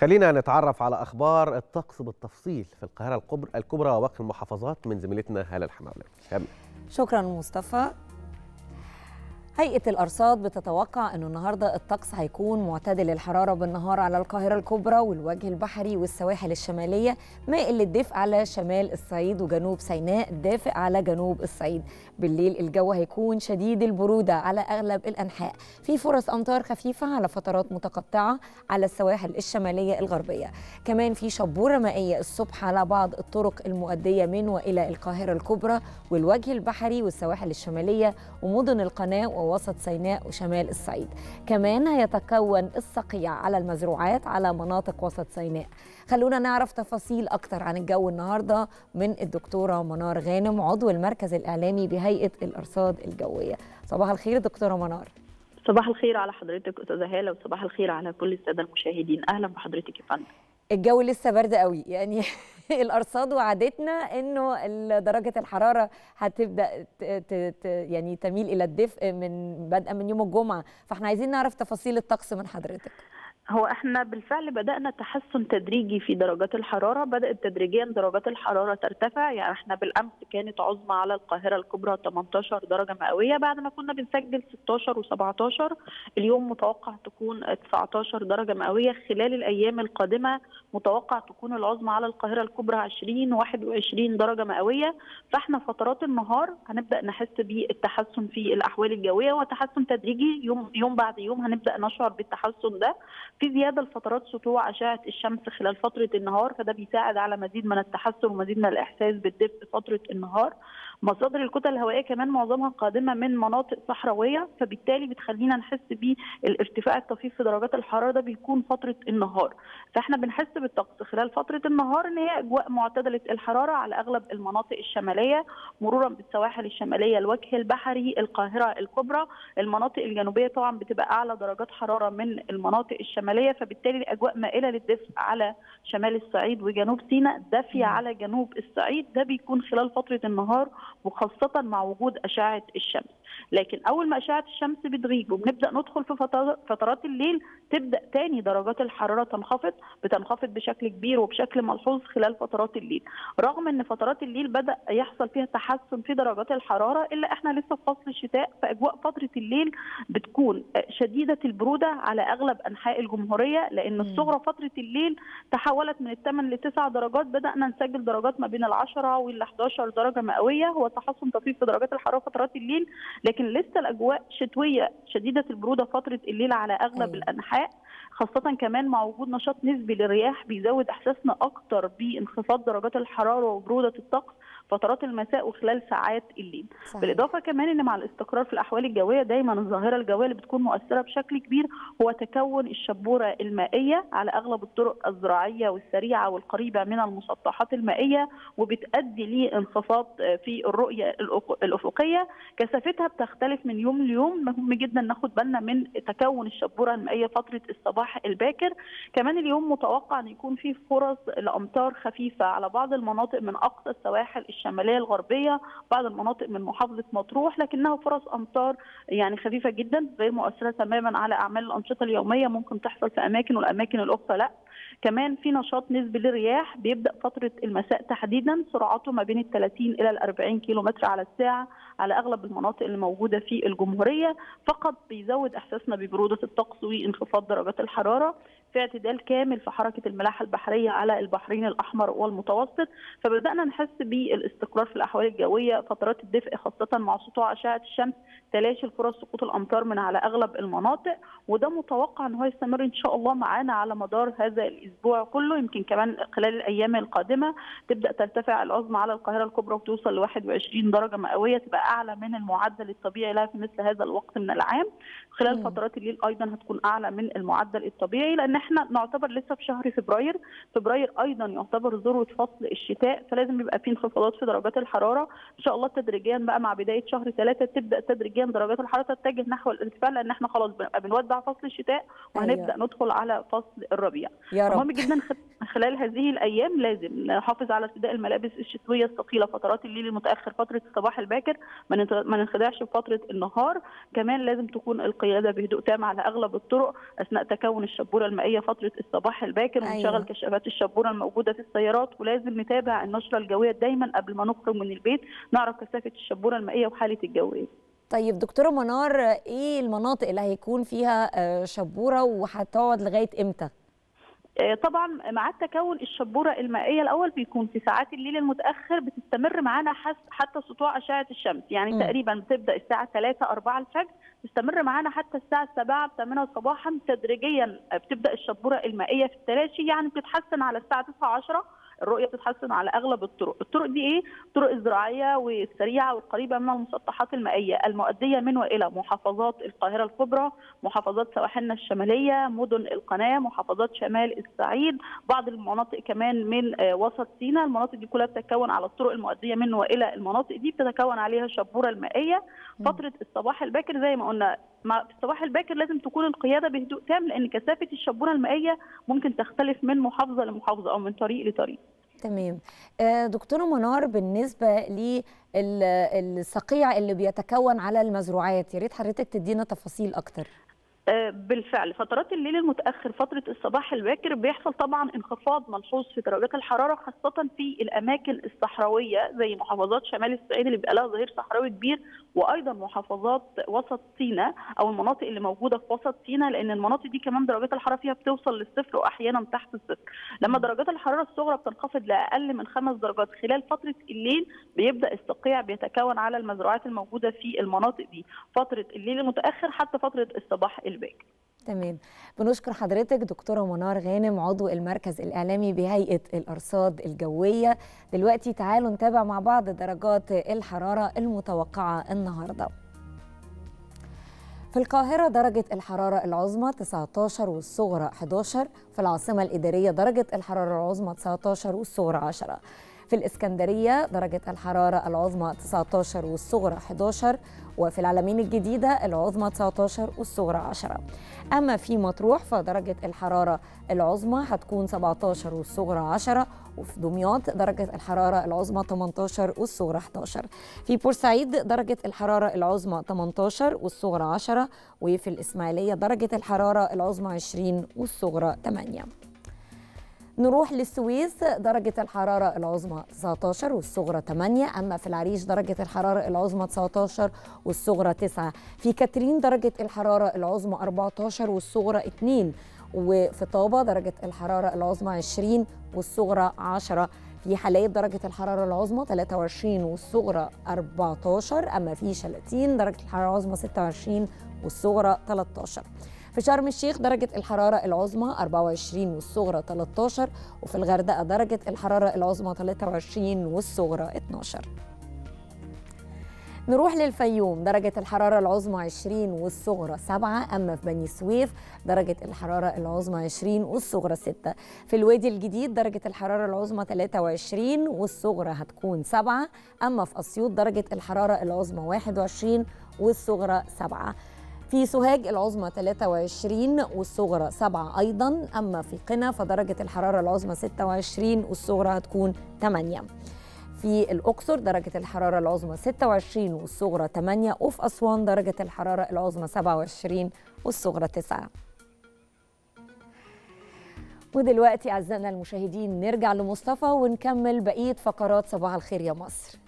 خلينا نتعرف على اخبار الطقس بالتفصيل في القاهره الكبرى الكبرى وباقي المحافظات من زميلتنا هاله الحماوي شكرا مصطفى هيئة الأرصاد بتتوقع أنه النهاردة الطقس هيكون معتدل الحرارة بالنهار على القاهرة الكبرى والوجه البحري والسواحل الشمالية مائل للدفء على شمال الصعيد وجنوب سيناء دافئ على جنوب الصعيد بالليل الجو هيكون شديد البرودة على أغلب الأنحاء في فرص أمطار خفيفة على فترات متقطعة على السواحل الشمالية الغربية كمان في شبورة مائية الصبح على بعض الطرق المؤدية من وإلى القاهرة الكبرى والوجه البحري والسواحل الشمالية ومدن القناة ووسط سيناء وشمال الصعيد كمان هيتكون الصقيع على المزروعات على مناطق وسط سيناء خلونا نعرف تفاصيل أكتر عن الجو النهاردة من الدكتورة منار غانم عضو المركز الإعلامي بهيئة الأرصاد الجوية صباح الخير دكتورة منار صباح الخير على حضرتك استاذه هاله وصباح الخير على كل الساده المشاهدين اهلا بحضرتك يا فندم الجو لسه برد قوي يعني الارصاد وعدتنا انه درجه الحراره هتبدا ت ت ت يعني تميل الى الدفء من بدءا من يوم الجمعه فاحنا عايزين نعرف تفاصيل الطقس من حضرتك هو احنا بالفعل بدأنا تحسن تدريجي في درجات الحرارة بدأت تدريجيا درجات الحرارة ترتفع يعني احنا بالأمس كانت عظمى على القاهرة الكبرى 18 درجة مئوية بعد ما كنا بنسجل 16 و17 اليوم متوقع تكون 19 درجة مئوية خلال الأيام القادمة متوقع تكون العظمى على القاهرة الكبرى 20 21 درجة مئوية فاحنا فترات النهار هنبدأ نحس بالتحسن في الأحوال الجوية وتحسن تدريجي يوم يوم بعد يوم هنبدأ نشعر بالتحسن ده في زياده لفترات سطوع اشعه الشمس خلال فتره النهار فده بيساعد على مزيد من التحسن ومزيد من الاحساس بالدفء فتره النهار مصادر الكتل الهوائيه كمان معظمها قادمه من مناطق صحراويه فبالتالي بتخلينا نحس بالارتفاع الطفيف في درجات الحراره ده بيكون فتره النهار فاحنا بنحس بالطقس خلال فتره النهار ان هي اجواء معتدله الحراره على اغلب المناطق الشماليه مرورا بالسواحل الشماليه الوجه البحري القاهره الكبرى المناطق الجنوبيه طبعا بتبقى اعلى درجات حراره من المناطق الشماليه فبالتالي الاجواء مائله للدفء على شمال الصعيد وجنوب سيناء دافيه على جنوب الصعيد ده بيكون خلال فتره النهار وخاصة مع وجود أشعة الشمس لكن أول ما أشعة الشمس بتغيب وبنبدأ ندخل في فترات الليل تبدأ تاني درجات الحرارة تنخفض بتنخفض بشكل كبير وبشكل ملحوظ خلال فترات الليل رغم أن فترات الليل بدأ يحصل فيها تحسن في درجات الحرارة إلا إحنا لسه في فصل الشتاء فأجواء فترة الليل بتكون شديدة البرودة على أغلب أنحاء الجمهورية لأن الصغرى فترة الليل تحولت من الثمان لتسع درجات بدأنا نسجل درجات ما بين العشرة وال 11 درجة مئوية هو تحسن طفيف في درجات الحراره فترات الليل لكن لسه الاجواء شتويه شديده البروده فتره الليل على اغلب أيوة. الانحاء خاصة كمان مع وجود نشاط نسبي للرياح بيزود احساسنا اكتر بانخفاض درجات الحرارة وبرودة الطقس فترات المساء وخلال ساعات الليل صحيح. بالاضافه كمان ان مع الاستقرار في الاحوال الجويه دايما الظاهره الجويه اللي بتكون مؤثره بشكل كبير هو تكون الشبوره المائيه على اغلب الطرق الزراعيه والسريعه والقريبه من المسطحات المائيه وبتؤدي لانخفاض في الرؤيه الافقيه كثافتها بتختلف من يوم ليوم مهم جدا ناخد بالنا من تكون الشبوره المائيه فتره الصباح الباكر كمان اليوم متوقع ان يكون في فرص لامطار خفيفه على بعض المناطق من اقصى السواحل الشماليه الغربيه بعض المناطق من محافظه مطروح لكنها فرص امطار يعني خفيفه جدا غير مؤثره تماما على اعمال الانشطه اليوميه ممكن تحصل في اماكن والاماكن الاخرى لا كمان في نشاط نسبي للرياح بيبدا فتره المساء تحديدا سرعته ما بين ال 30 الى ال 40 كيلو متر على الساعه على اغلب المناطق اللي موجوده في الجمهوريه فقط بيزود احساسنا ببروده الطقس وانخفاض درجات الحراره في اعتدال كامل في حركه الملاحه البحريه على البحرين الاحمر والمتوسط فبدانا نحس بالاستقرار في الاحوال الجويه فترات الدفء خاصه مع سطوع اشعه الشمس تلاشي الفرص سقوط الامطار من على اغلب المناطق وده متوقع ان هو يستمر ان شاء الله معانا على مدار هذا الاسبوع كله يمكن كمان خلال الايام القادمه تبدا ترتفع العظمى على القاهره الكبرى وتوصل ل 21 درجه مئويه تبقى اعلى من المعدل الطبيعي لها في مثل هذا الوقت من العام خلال مم. فترات الليل ايضا هتكون اعلى من المعدل الطبيعي لان احنا نعتبر لسه في شهر فبراير فبراير ايضا يعتبر ذروه فصل الشتاء فلازم يبقى في انخفاضات في درجات الحراره ان شاء الله تدريجيا بقى مع بدايه شهر ثلاثه تبدا تدريجيا درجات الحراره تتجه نحو الارتفاع لان احنا خلاص بنبقى بنودع فصل الشتاء وهنبدا أيوة. ندخل على فصل الربيع يا رب مهم جدا خد... خلال هذه الايام لازم نحافظ على ارتداء الملابس الشتويه الثقيله فترات الليل المتاخر فتره الصباح الباكر ما ننخدعش بفتره النهار كمان لازم تكون القياده بهدوء تام على اغلب الطرق اثناء تكون الشبوره المائيه فتره الصباح الباكر ونشغل أيوة. كشافات الشبوره الموجوده في السيارات ولازم نتابع النشره الجويه دايما قبل ما نخرج من البيت نعرف كثافه الشبوره المائيه وحاله الجو ايه طيب دكتوره منار ايه المناطق اللي هيكون فيها آه، شبوره وهتقعد لغايه امتى آه، طبعا مع تكون الشبوره المائيه الاول بيكون في ساعات الليل المتاخر بتستمر معانا حس- حتى سطوع اشعه الشمس يعني مم. تقريبا بتبدا الساعه 3 4 الفجر تستمر معانا حتى الساعه 7 8 صباحا تدريجيا بتبدا الشبوره المائيه في التلاشي يعني بتتحسن على الساعه 9 10 الرؤيه بتتحسن على اغلب الطرق، الطرق دي ايه؟ الطرق الزراعيه والسريعه والقريبه من المسطحات المائيه المؤديه من والى محافظات القاهره الكبرى، محافظات سواحلنا الشماليه، مدن القناه، محافظات شمال الصعيد، بعض المناطق كمان من آه، وسط سيناء، المناطق دي كلها بتتكون على الطرق المؤديه من والى المناطق دي بتتكون عليها الشبوره المائيه، مم. فتره الصباح الباكر زي ما قلنا مع في الصباح الباكر لازم تكون القياده بهدوء تام لان كثافه الشبوره المائيه ممكن تختلف من محافظه لمحافظه او من طريق لطريق. تمام آه، دكتوره منار بالنسبه للصقيع اللي بيتكون على المزروعات يا ريت حضرتك تدينا تفاصيل اكتر آه، بالفعل فترات الليل المتاخر فتره الصباح الباكر بيحصل طبعا انخفاض ملحوظ في درجات الحراره خاصه في الاماكن الصحراويه زي محافظات شمال الصعيد اللي بيبقى لها ظهير صحراوي كبير وايضا محافظات وسط سيناء او المناطق اللي موجوده في وسط سيناء لان المناطق دي كمان درجات الحراره فيها بتوصل للصفر واحيانا تحت الصفر لما درجات الحراره الصغرى بتنخفض لاقل من خمس درجات خلال فتره الليل بيبدا الصقيع بيتكون على المزروعات الموجوده في المناطق دي فتره الليل المتاخر حتى فتره الصباح الباكر تمام بنشكر حضرتك دكتورة منار غانم عضو المركز الإعلامي بهيئة الأرصاد الجوية دلوقتي تعالوا نتابع مع بعض درجات الحرارة المتوقعة النهاردة في القاهرة درجة الحرارة العظمى 19 والصغرى 11 في العاصمة الإدارية درجة الحرارة العظمى 19 والصغرى 10 في الإسكندرية درجة الحرارة العظمى 19 والصغرى 11 وفي العلمين الجديدة العظمى 19 والصغرى 10 أما في مطروح فدرجة الحرارة العظمى هتكون 17 والصغرى 10 وفي دمياط درجة الحرارة العظمى 18 والصغرى 11 في بورسعيد درجة الحرارة العظمى 18 والصغرى 10 وفي الإسماعيلية درجة الحرارة العظمى 20 والصغرى 8 نروح للسويس درجة الحرارة العظمى 19 والصغرى 8 أما في العريش درجة الحرارة العظمى 19 والصغرى 9 في كاترين درجة الحرارة العظمى 14 والصغرى 2 وفي طابة درجة الحرارة العظمى 20 والصغرى 10 في حلايب درجة الحرارة العظمى 23 والصغرى 14 أما في شلاتين درجة الحرارة العظمى 26 والصغرى 13 في شرم الشيخ درجة الحرارة العظمى 24 والصغرى 13 وفي الغردقة درجة الحرارة العظمى 23 والصغرى 12 نروح للفيوم درجة الحرارة العظمى 20 والصغرى 7 أما في بني سويف درجة الحرارة العظمى 20 والصغرى 6 في الوادي الجديد درجة الحرارة العظمى 23 والصغرى هتكون 7 أما في أسيوط درجة الحرارة العظمى 21 والصغرى 7 في سوهاج العظمى 23 والصغرى 7 أيضا أما في قنا فدرجة الحرارة العظمى 26 والصغرى هتكون 8 في الأقصر درجة الحرارة العظمى 26 والصغرى 8 وفي أسوان درجة الحرارة العظمى 27 والصغرى 9 ودلوقتي أعزائنا المشاهدين نرجع لمصطفى ونكمل بقية فقرات صباح الخير يا مصر